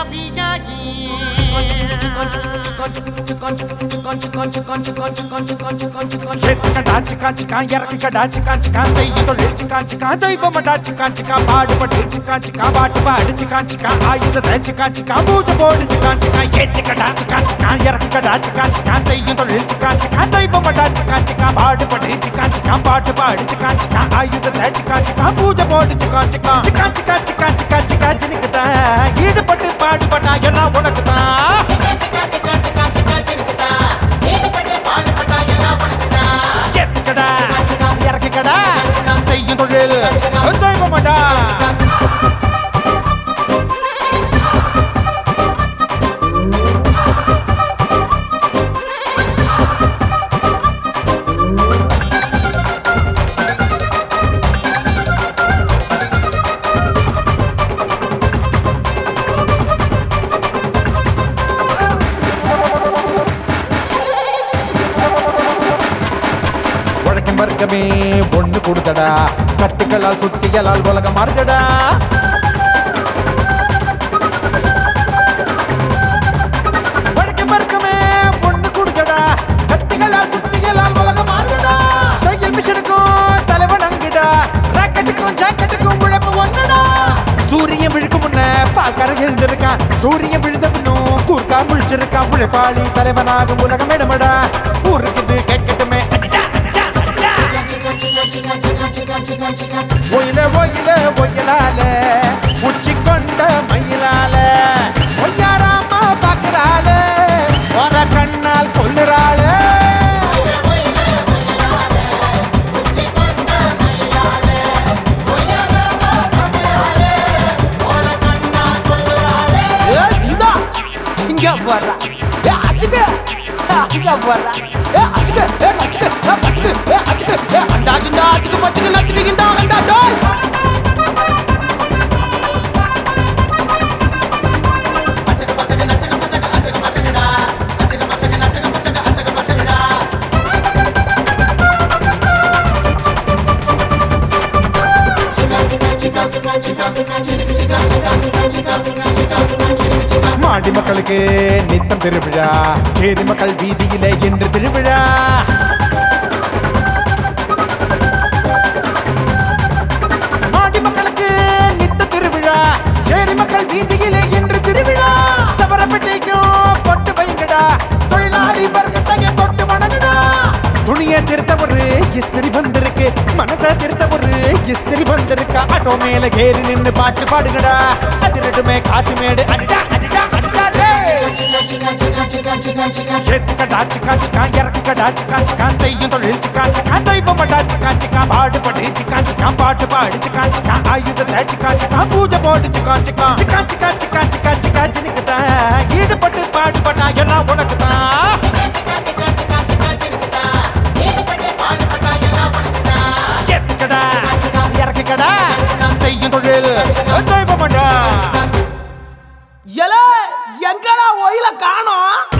அவியாயி சிக்கடா சிக்கா சிக்கா இறக்கிக்கடா சிக்கா சிக்கா செய்ய தொழில் சிக்கா சிக்கா தெய்வமடா சிக்கா சிக்கா பாடுபட்டு சிக்கா சிக்கா பாட்டு பாடு சிக்கா சிக்கா ஆயுதத்தை சிக்கா சிக்கா பூஜை போடு சிக்கா சிக்கா ஏற்றிக்கடா சிக்கா சிக்கா இறக்கிக்கடா சிக்கா சிக்கா செய்ய தொழில் சிக்கா சிக்கா தெய்வமடா சிக்கா சிக்கா பாடுபட்டு சிக்கா சிக்கா பாட்டு பாடு சிக்கா சிக்கா ஆயுதத்தை சிக்கா சிக்கா பூஜை போடு சிக்கா சிக்கா சிக்கா சிக்கா சிக்கா சிக்கா சிக்கா சினுக்குதா ஈடுபட்டு பாடுபட்டா எல்லாம் உனக்கு தான் ஏத்துக்கடா இறக்கிக்கடா செய்யும் தொழில் தெய்வமடா உழைக்கும் வர்க்கமே ஒண்ணு கொடுத்தடா கட்டுகளால் சுத்திகளால் உலகம் மாறுதடா உழைக்கும் வர்க்கமே ஒண்ணு கொடுத்தடா கத்திகளால் சுத்திகளால் உலகம் மாறுதடா தையல் மிஷினுக்கும் தலைவணங்குடா ராக்கெட்டுக்கும் ஜாக்கெட்டுக்கும் உழைப்பு ஒண்ணுடா சூரியன் விழுக்கும் முன்ன பால்காரன் எழுந்திருக்கான் சூரியன் விழுந்த பின்னும் கூர்க்கா முழிச்சிருக்கான் உழைப்பாளி தலைவனாகும் உலகம் இடமடா ஊருக்குது கேட்கட்டுமே அடிடா, அடிடா, அடிடா. ஒயில ஒயில ஒயிலால உச்சி கொண்ட மயிலால ஒய்யாராமா பாக்குறாள வர கண்ணால் கொல்லுறாள இந்தா இங்க போடுறா ஏ அச்சுக்கு அங்க போடுறா ஏ அச்சுக்கு ஏ நச்சுக்கு ஏ பச்சுக்கு ஏ அச்சுக்கு ஏ அண்டா கிண்டா அச்சுக்கு பச்சுக்கு நச்சுக்கு கிண்டா அண்டா டோய் மாடி மக்களுக்கு நித்தம் திருவிழா சேரி மக்கள் வீதியிலே என்று திருவிழா மாடி மக்களுக்கு நித்த திருவிழா சேரி மக்கள் வீதியிலே என்று திருவிழா சவரப்பேட்டைக்கும் பொட்டு வைங்கடா தொழிலாளி வர்க்கத்தையே தொட்டு வணங்குடா துணிய திருத்த ஒரு இஸ்திரி வந்திருக்கு மனச திருத்த ஒரு இஸ்திரி வந்திருக்கா ஆட்டோ மேல கேறி நின்னு பாட்டு பாடுங்கடா அதிரட்டுமே காசு மேடு அடிடா அடிடா அடிடா டேய். ஏத்துக்கடா சிக்கா சிக்கா இறக்குக்கடா சிக்கா சிக்கா செய்யும் தொழில் சிக்கா சிக்கா தெய்வமடா சிக்கா சிக்கா பாடுபடு சிக்கா சிக்கா பாட்டு பாடு சிக்கா சிக்கா ஆயுதத்தை சிக்கா சிக்கா பூஜை போடு சிக்கா சிக்கா சிக்கா சிக்கா சிக்கா சிக்கா சிக்கா சினுக்குதா ஈடுபட்டு பாடுபட்டா எல்லாம் உனக்கு தான் ஏத்துக்கடா இறக்குக்கடா செய்யும் தொழில் தெய்வமடா எல எங்கடா ஒயில காணோம்